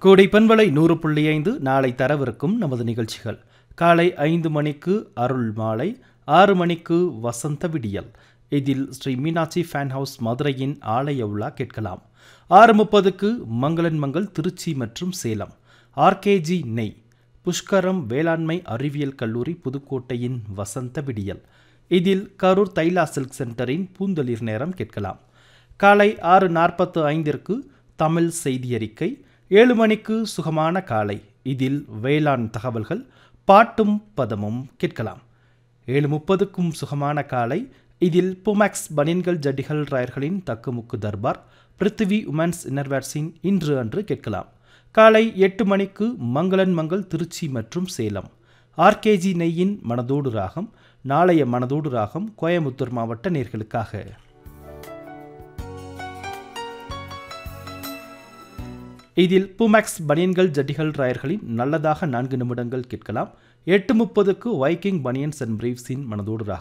கோடை பண்பலை நூறு புள்ளி ஐந்து நாளை தரவிருக்கும் நமது நிகழ்ச்சிகள் காலை ஐந்து மணிக்கு அருள் மாலை ஆறு மணிக்கு வசந்த விடியல் இதில் ஸ்ரீ மீனாட்சி ஃபேன் ஹவுஸ் மதுரையின் ஆலய விழா கேட்கலாம் ஆறு முப்பதுக்கு மங்களன் மங்கள் திருச்சி மற்றும் சேலம் ஆர்கேஜி நெய் புஷ்கரம் வேளாண்மை அறிவியல் கல்லூரி புதுக்கோட்டையின் வசந்த விடியல் இதில் கரூர் தைலா சில்க் சென்டரின் பூந்தளிர் நேரம் கேட்கலாம் காலை ஆறு நாற்பத்து ஐந்திற்கு தமிழ் செய்தி அறிக்கை ஏழு மணிக்கு சுகமான காலை இதில் வேளாண் தகவல்கள் பாட்டும் பதமும் கேட்கலாம் ஏழு முப்பதுக்கும் சுகமான காலை இதில் புமேக்ஸ் பனியன்கள் ஜட்டிகள் ராயர்களின் தக்குமுக்கு தர்பார் பிருத்திவி உமன்ஸ் இன்னர்வேர்ஸின் இன்று அன்று கேட்கலாம் காலை எட்டு மணிக்கு மங்களன் மங்கள் திருச்சி மற்றும் சேலம் ஆர்கேஜி நெய்யின் மனதோடு ராகம் நாளைய மனதோடு ராகம் கோயமுத்தூர் மாவட்ட நேர்களுக்காக இதில் புமேக்ஸ் பனியன்கள் ஜட்டிகள் ராயர்களின் நல்லதாக நான்கு நிமிடங்கள் கேட்கலாம் எட்டு முப்பதுக்கு வைக்கிங் பனியன்ஸ் அண்ட் பிரீவ்ஸின் மனதோடு ராகம்